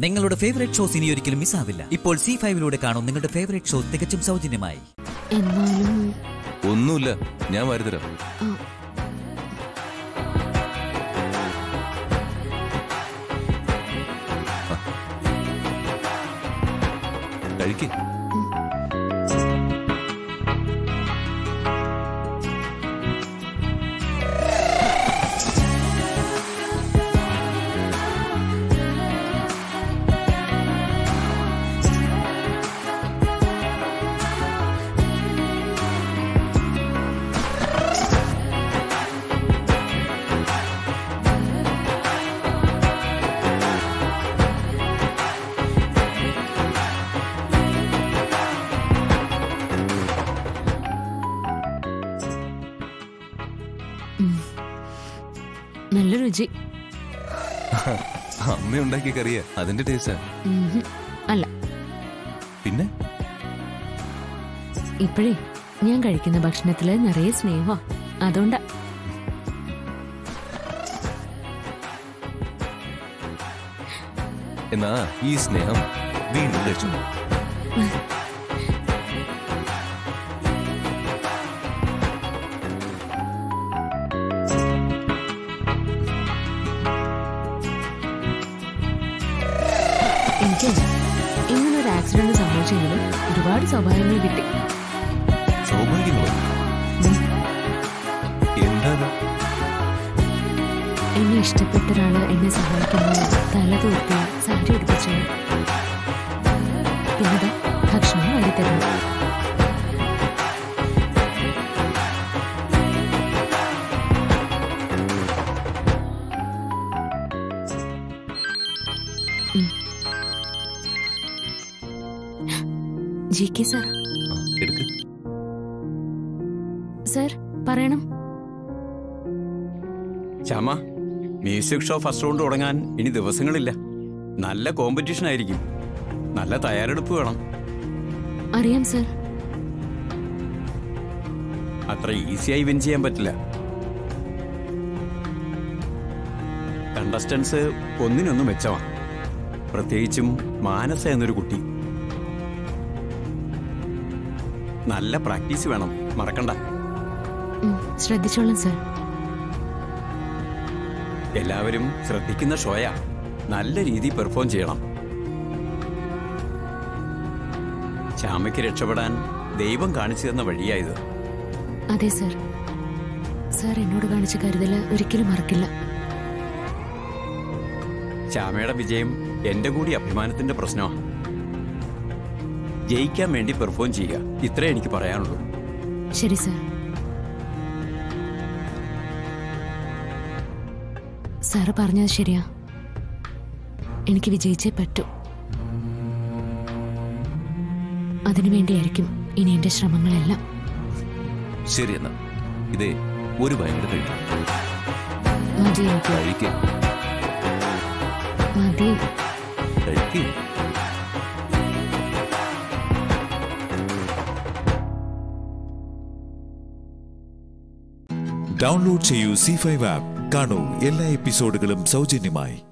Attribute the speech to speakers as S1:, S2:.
S1: നിങ്ങളുടെ favourite shows ഇനി ഒരിക്കലും മിസ്സാവില്ല ഇപ്പോൾ സി ഫൈവിലൂടെ കാണും നിങ്ങളുടെ ഫേവറേറ്റ് ഷോ തികച്ചും സൗജന്യമായി
S2: എന്നാലും
S3: ഒന്നുമില്ല ഞാൻ വരുതരാം
S2: ആ,
S3: കഴിക്ക്
S2: നല്ല രുചി
S3: അമ്മ ഉണ്ടാക്കിയ കറിയാ അതിന്റെ ടേസ്റ്റാ
S2: ഉം, അല്ല
S3: പിന്നെ
S2: ഇപ്പോഴേ ഞാൻ കഴിക്കുന്ന ഭക്ഷണത്തില് നിറയെ സ്നേഹമാ അതുകൊണ്ടാ
S3: എന്നാ ഈ സ്നേഹം വീണ്ടും കഴിച്ചു
S2: എനിക്ക് ഇങ്ങനൊരു ആക്സിഡന്റ് സംഭവിച്ചെങ്കിലും ഒരുപാട് സൗഭാഗ്യങ്ങൾ കിട്ടി
S3: സൗഭാഗ്യങ്ങളോ എന്താ
S2: എന്നെ ഇഷ്ടപ്പെട്ട ഒരാള് എന്നെ സഹായിക്കുന്നു തല തൂർത്തി സാരി എടുപ്പിച്ചു പിന്നെ ദാ ഭക്ഷണം വാരിത്തരുന്നു ഉം. ജി കെ സാർ
S3: ആ, എടുക്ക്
S2: സാർ പറയണം
S4: Shyama music show first round തുടങ്ങാൻ ഇനി ദിവസങ്ങളില്ല നല്ല കോമ്പറ്റീഷൻ ആയിരിക്കും നല്ല തയ്യാറെടുപ്പ് വേണം
S2: അറിയാം സാർ
S4: അത്ര ഈസിയായി വിൻ ചെയ്യാൻ പറ്റില്ല കണ്ടസ്റ്റൻസ് ഒന്നിനൊന്നും മെച്ചമാണ് പ്രത്യേകിച്ചും മാനസ എന്നൊരു കുട്ടി നല്ല പ്രാക്ടീസ് വേണം മറക്കണ്ട
S2: ഉം, ശ്രദ്ധിച്ചോളാം സാർ
S4: എല്ലാവരും ശ്രദ്ധിക്കുന്ന ഷോയാ നല്ല രീതിയിൽ പെർഫോം ചെയ്യണം ശ്യാമയ്ക്ക് രക്ഷപ്പെടാൻ ദൈവം കാണിച്ചു തന്ന വഴിയായത്
S2: അതെ സാർ സാർ എന്നോട് കാണിച്ച കരുതല് ഒരിക്കലും മറക്കില്ല
S4: ശ്യാമയുടെ വിജയം എന്റെ കൂടി അഭിമാനത്തിന്റെ പ്രശ്നമാണ് ജയിക്കാൻ വേണ്ടി പെർഫോം ചെയ്യുക ഇത്രേ എനിക്ക് പറയാനുള്ളൂ
S2: ശരി സാർ സാറ് പറഞ്ഞത് ശരിയാ എനിക്ക് വിജയിച്ചേ പറ്റൂ അതിനുവേണ്ടിയായിരിക്കും ഇനി എന്റെ ശ്രമങ്ങളെല്ലാം
S3: ശരി എന്നാ ഇതേ ഒരു ഭയങ്കര കഴിക്കും
S2: മതി എനിക്ക്
S3: കഴിക്ക്
S2: മതി
S3: കഴിക്ക്
S5: ഡൗൺലോഡ് ചെയ്യൂ സി ഫൈവ് ആപ്പ് കാണൂ എല്ലാ എപ്പിസോഡുകളും സൗജന്യമായി